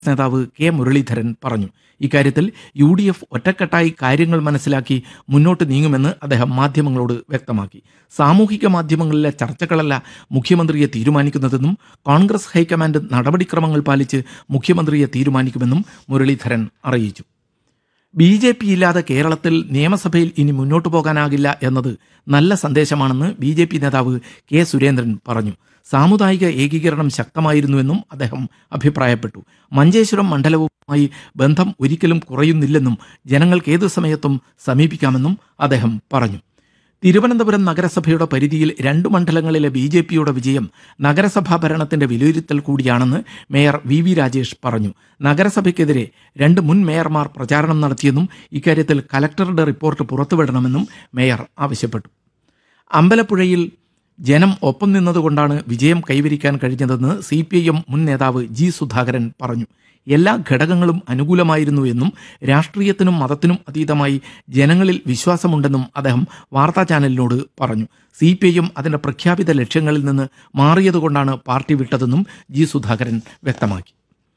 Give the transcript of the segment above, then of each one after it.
നേതാവ് കെ മുരളീധരൻ പറഞ്ഞു ഇക്കാര്യത്തിൽ യു ഡി എഫ് ഒറ്റക്കെട്ടായി കാര്യങ്ങൾ മനസ്സിലാക്കി മുന്നോട്ട് നീങ്ങുമെന്ന് അദ്ദേഹം മാധ്യമങ്ങളോട് വ്യക്തമാക്കി സാമൂഹിക മാധ്യമങ്ങളിലെ ചർച്ചകളല്ല മുഖ്യമന്ത്രിയെ തീരുമാനിക്കുന്നതെന്നും കോൺഗ്രസ് ഹൈക്കമാൻഡ് നടപടിക്രമങ്ങൾ പാലിച്ച് മുഖ്യമന്ത്രിയെ തീരുമാനിക്കുമെന്നും മുരളീധരൻ അറിയിച്ചു ബി ജെ പി ഇല്ലാതെ കേരളത്തിൽ നിയമസഭയിൽ ഇനി മുന്നോട്ടു പോകാനാകില്ല എന്നത് നല്ല സന്ദേശമാണെന്ന് ബി ജെ പി നേതാവ് കെ സുരേന്ദ്രൻ പറഞ്ഞു സാമുദായിക ഏകീകരണം ശക്തമായിരുന്നുവെന്നും അദ്ദേഹം അഭിപ്രായപ്പെട്ടു മഞ്ചേശ്വരം മണ്ഡലവുമായി ബന്ധം ഒരിക്കലും കുറയുന്നില്ലെന്നും ജനങ്ങൾക്ക് ഏതു സമയത്തും സമീപിക്കാമെന്നും അദ്ദേഹം പറഞ്ഞു തിരുവനന്തപുരം നഗരസഭയുടെ പരിധിയിൽ രണ്ട് മണ്ഡലങ്ങളിലെ ബി ജെ പിയുടെ വിജയം നഗരസഭാ ഭരണത്തിന്റെ വിലയിരുത്തൽ കൂടിയാണെന്ന് മേയർ വി വി രാജേഷ് പറഞ്ഞു നഗരസഭയ്ക്കെതിരെ രണ്ട് മുൻ മേയർമാർ പ്രചാരണം നടത്തിയെന്നും ഇക്കാര്യത്തിൽ കലക്ടറുടെ റിപ്പോർട്ട് പുറത്തുവിടണമെന്നും മേയർ ആവശ്യപ്പെട്ടു അമ്പലപ്പുഴയിൽ ജനം ഒപ്പം നിന്നതുകൊണ്ടാണ് വിജയം കൈവരിക്കാൻ കഴിഞ്ഞതെന്ന് സി പി ഐ എം മുൻ നേതാവ് ജി സുധാകരൻ പറഞ്ഞു എല്ലാ ഘടകങ്ങളും അനുകൂലമായിരുന്നു എന്നും രാഷ്ട്രീയത്തിനും മതത്തിനും അതീതമായി ജനങ്ങളിൽ വിശ്വാസമുണ്ടെന്നും അദ്ദേഹം വാർത്താ ചാനലിനോട് പറഞ്ഞു സി പി ഐ എം അതിന്റെ പ്രഖ്യാപിത ലക്ഷ്യങ്ങളിൽ നിന്ന് മാറിയതുകൊണ്ടാണ് പാർട്ടി വിട്ടതെന്നും ജി സുധാകരൻ വ്യക്തമാക്കി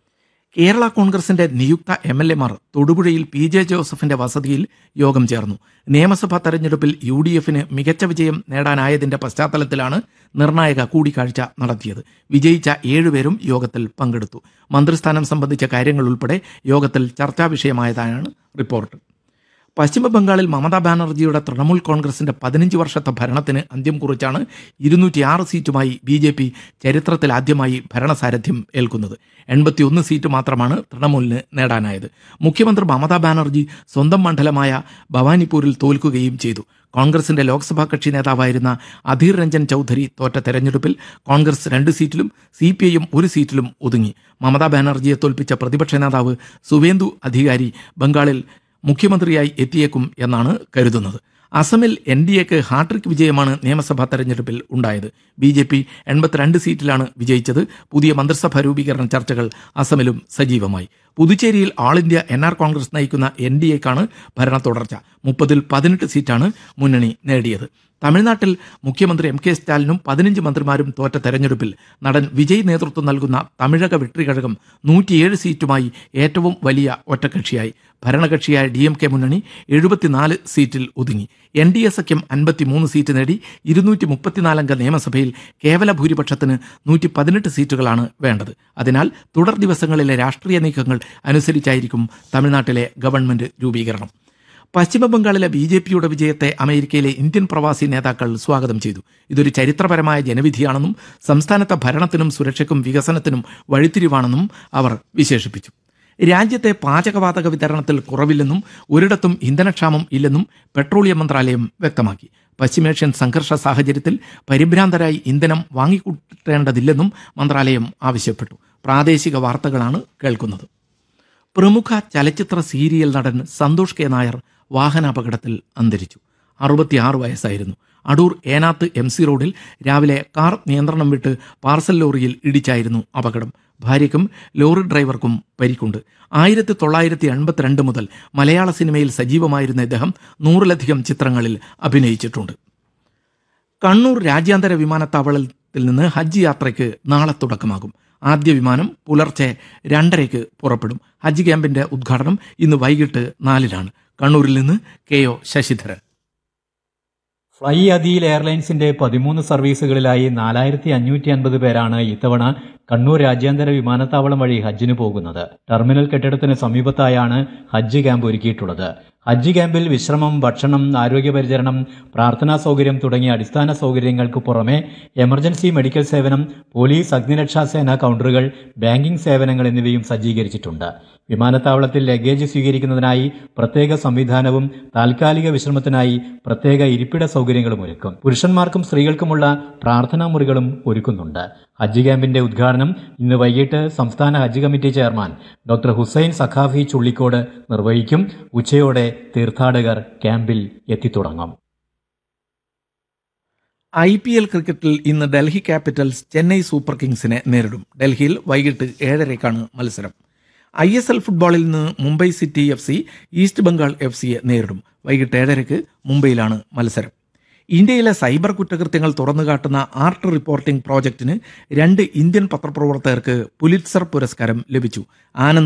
കേരള കോൺഗ്രസിന്റെ നിയുക്ത എം എൽ എമാർ തൊടുപുഴയിൽ പി ജെ ജോസഫിന്റെ വസതിയിൽ യോഗം ചേർന്നു നിയമസഭാ തെരഞ്ഞെടുപ്പിൽ യു ഡി എഫിന് മികച്ച വിജയം നേടാനായതിന്റെ പശ്ചാത്തലത്തിലാണ് നിർണായക കൂടിക്കാഴ്ച നടത്തിയത് വിജയിച്ച ഏഴുപേരും യോഗത്തിൽ പങ്കെടുത്തു മന്ത്രിസ്ഥാനം സംബന്ധിച്ച കാര്യങ്ങൾ ഉൾപ്പെടെ യോഗത്തിൽ ചർച്ചാ വിഷയമായതാണ് റിപ്പോർട്ട് പശ്ചിമ ബംഗാളിൽ മമതാ ബാനർജിയുടെ തൃണമൂൽ കോൺഗ്രസിന്റെ പതിനഞ്ച് വർഷത്തെ ഭരണത്തിന് അന്ത്യം കുറിച്ചാണ് ഇരുന്നൂറ്റിയാറ് സീറ്റുമായി ബി ജെ പി ചരിത്രത്തിൽ ആദ്യമായി ഭരണസാരഥ്യം ഏൽക്കുന്നത് എൺപത്തിയൊന്ന് സീറ്റ് മാത്രമാണ് തൃണമൂലിന് നേടാനായത് മുഖ്യമന്ത്രി മമതാ ബാനർജി സ്വന്തം മണ്ഡലമായ ഭവാനിപ്പൂരിൽ തോൽക്കുകയും ചെയ്തു കോൺഗ്രസിന്റെ ലോക്സഭാ കക്ഷി നേതാവായിരുന്ന അധീർ രഞ്ജൻ ചൌധരി തോറ്റ തെരഞ്ഞെടുപ്പിൽ കോൺഗ്രസ് രണ്ട് സീറ്റിലും സി പി ഐയും ഒരു സീറ്റിലും ഒതുങ്ങി മമതാ ബാനർജിയെ തോൽപ്പിച്ച പ്രതിപക്ഷ നേതാവ് സുവേന്ദു അധികാരി ബംഗാളിൽ മുഖ്യമന്ത്രിയായി എത്തിയേക്കും എന്നാണ് കരുതുന്നത് അസമിൽ എൻ ഡി എക്ക് ഹാട്രിക് വിജയമാണ് നിയമസഭാ തെരഞ്ഞെടുപ്പിൽ ഉണ്ടായത് ബി ജെ പി എൺപത്തിരണ്ട് സീറ്റിലാണ് വിജയിച്ചത് പുതിയ മന്ത്രിസഭാ രൂപീകരണ ചർച്ചകൾ അസമിലും സജീവമായി പുതുച്ചേരിയിൽ all India N R Congress നയിക്കുന്ന എൻ ഡി എക്കാണ് ഭരണ തുടർച്ച മുപ്പതിൽ പതിനെട്ട് സീറ്റാണ് മുന്നണി നേടിയത് തമിഴ്നാട്ടിൽ മുഖ്യമന്ത്രി എം കെ സ്റ്റാലിനും പതിനഞ്ച് മന്ത്രിമാരും തോറ്റ തെരഞ്ഞെടുപ്പിൽ നടൻ വിജയ് നേതൃത്വം നൽകുന്ന തമിഴക വെട്രികഴകം നൂറ്റിയേഴ് സീറ്റുമായി ഏറ്റവും വലിയ ഒറ്റക്കക്ഷിയായി ഭരണകക്ഷിയായ ഡി എം കെ മുന്നണി എഴുപത്തിനാല് സീറ്റിൽ ഒതുങ്ങി എൻ ഡി എ സഖ്യം അൻപത്തിമൂന്ന് സീറ്റ് നേടി ഇരുന്നൂറ്റി മുപ്പത്തിനാലംഗ നിയമസഭയിൽ കേവല ഭൂരിപക്ഷത്തിന് നൂറ്റി പതിനെട്ട് സീറ്റുകളാണ് വേണ്ടത് അതിനാൽ തുടർ ദിവസങ്ങളിലെ രാഷ്ട്രീയ നീക്കങ്ങൾ അനുസരിച്ചായിരിക്കും തമിഴ്നാട്ടിലെ ഗവൺമെന്റ് രൂപീകരണം പശ്ചിമ ബംഗാളിലെ ബി ജെ പിയുടെ വിജയത്തെ അമേരിക്കയിലെ ഇന്ത്യൻ പ്രവാസി നേതാക്കൾ സ്വാഗതം ചെയ്തു ഇതൊരു ചരിത്രപരമായ ജനവിധിയാണെന്നും സംസ്ഥാനത്തെ ഭരണത്തിനും സുരക്ഷയ്ക്കും വികസനത്തിനും വഴിത്തിരിവാണെന്നും അവർ വിശേഷിപ്പിച്ചു രാജ്യത്തെ പാചകവാതക വിതരണത്തിൽ കുറവില്ലെന്നും ഒരിടത്തും ഇന്ധനക്ഷാമം ഇല്ലെന്നും പെട്രോളിയം മന്ത്രാലയം വ്യക്തമാക്കി പശ്ചിമേഷ്യൻ സംഘർഷ സാഹചര്യത്തിൽ പരിഭ്രാന്തരായി ഇന്ധനം വാങ്ങിക്കൂട്ടേണ്ടതില്ലെന്നും മന്ത്രാലയം ആവശ്യപ്പെട്ടു പ്രാദേശിക വാർത്തകളാണ് കേൾക്കുന്നത് പ്രമുഖ ചലച്ചിത്ര സീരിയൽ നടൻ സന്തോഷ് കെ നായർ വാഹനാപകടത്തിൽ അന്തരിച്ചു അറുപത്തിയാറ് വയസ്സായിരുന്നു അടൂർ ഏനാത്ത് എം സി റോഡിൽ രാവിലെ കാർ നിയന്ത്രണം വിട്ട് പാർസൽ ലോറിയിൽ ഇടിച്ചായിരുന്നു അപകടം ഭാര്യയ്ക്കും ലോറി ഡ്രൈവർക്കും പരിക്കുണ്ട് ആയിരത്തി തൊള്ളായിരത്തി എൺപത്തിരണ്ട് മുതൽ മലയാള സിനിമയിൽ സജീവമായിരുന്ന ഇദ്ദേഹം നൂറിലധികം ചിത്രങ്ങളിൽ അഭിനയിച്ചിട്ടുണ്ട് കണ്ണൂർ രാജ്യാന്തര വിമാനത്താവളത്തിൽ നിന്ന് ഹജ്ജ് യാത്രയ്ക്ക് നാളെ തുടക്കമാകും ആദ്യ വിമാനം പുലർച്ചെ രണ്ടരയ്ക്ക് പുറപ്പെടും ഹജ്ജ് ക്യാമ്പിന്റെ ഉദ്ഘാടനം ഇന്ന് വൈകിട്ട് നാലിനാണ് കണ്ണൂരിൽ നിന്ന് K O Sasidharan flyadeal എയർലൈൻസിന്റെ പതിമൂന്ന് സർവീസുകളിലായി നാലായിരത്തി അഞ്ഞൂറ്റി അൻപത് പേരാണ് ഇത്തവണ കണ്ണൂർ രാജ്യാന്തര വിമാനത്താവളം വഴി ഹജ്ജിന് പോകുന്നത് ടെർമിനൽ കെട്ടിടത്തിന് സമീപത്തായാണ് ഹജ്ജ് ക്യാമ്പ് ഒരുക്കിയിട്ടുള്ളത് ഹജ്ജ് ക്യാമ്പിൽ വിശ്രമം ഭക്ഷണം ആരോഗ്യപരിചരണം പ്രാർത്ഥനാ സൗകര്യം തുടങ്ങിയ അടിസ്ഥാന സൗകര്യങ്ങൾക്ക് പുറമെ എമർജൻസി മെഡിക്കൽ സേവനം പോലീസ് അഗ്നിരക്ഷാ സേന കൗണ്ടറുകൾ ബാങ്കിംഗ് സേവനങ്ങൾ എന്നിവയും സജ്ജീകരിച്ചിട്ടുണ്ട് വിമാനത്താവളത്തിൽ ലഗേജ് സ്വീകരിക്കുന്നതിനായി പ്രത്യേക സംവിധാനവും താൽക്കാലിക വിശ്രമത്തിനായി പ്രത്യേക ഇരിപ്പിട സൗകര്യങ്ങളും ഒരുക്കും പുരുഷന്മാർക്കും സ്ത്രീകൾക്കുമുള്ള പ്രാർത്ഥനാ മുറികളും ഒരുക്കുന്നുണ്ട് ഹജ്ജ് ക്യാമ്പിന്റെ ഉദ്ഘാടനം ഇന്ന് വൈകിട്ട് സംസ്ഥാന Hajj committee chairman doctor Hussain Saqafi Chullikode നിർവഹിക്കും ഉച്ചയോടെ തീർത്ഥാടകർ ക്യാമ്പിൽ എത്തിത്തുടങ്ങും ഐ പി എൽ ക്രിക്കറ്റിൽ ഇന്ന് ഡൽഹി ക്യാപിറ്റൽസ് ചെന്നൈ സൂപ്പർ കിങ്സിനെ നേരിടും ഡൽഹിയിൽ വൈകിട്ട് ഏഴരയ്ക്കാണ് മത്സരം ഐ എസ് എൽ ഫുട്ബോളിൽ നിന്ന് Mumbai city F C east Bengal F സിയെ നേരിടും വൈകിട്ട് ഏഴരയ്ക്ക് മുംബൈയിലാണ് മത്സരം ഇന്ത്യയിലെ സൈബർ കുറ്റകൃത്യങ്ങൾ തുറന്നുകാട്ടുന്ന ആർട്ട് റിപ്പോർട്ടിംഗ് പ്രോജക്റ്റിന് രണ്ട് ഇന്ത്യൻ പത്രപ്രവർത്തകർക്ക് പുലിറ്റ്സർ പുരസ്കാരം ലഭിച്ചു ആനന്ദ്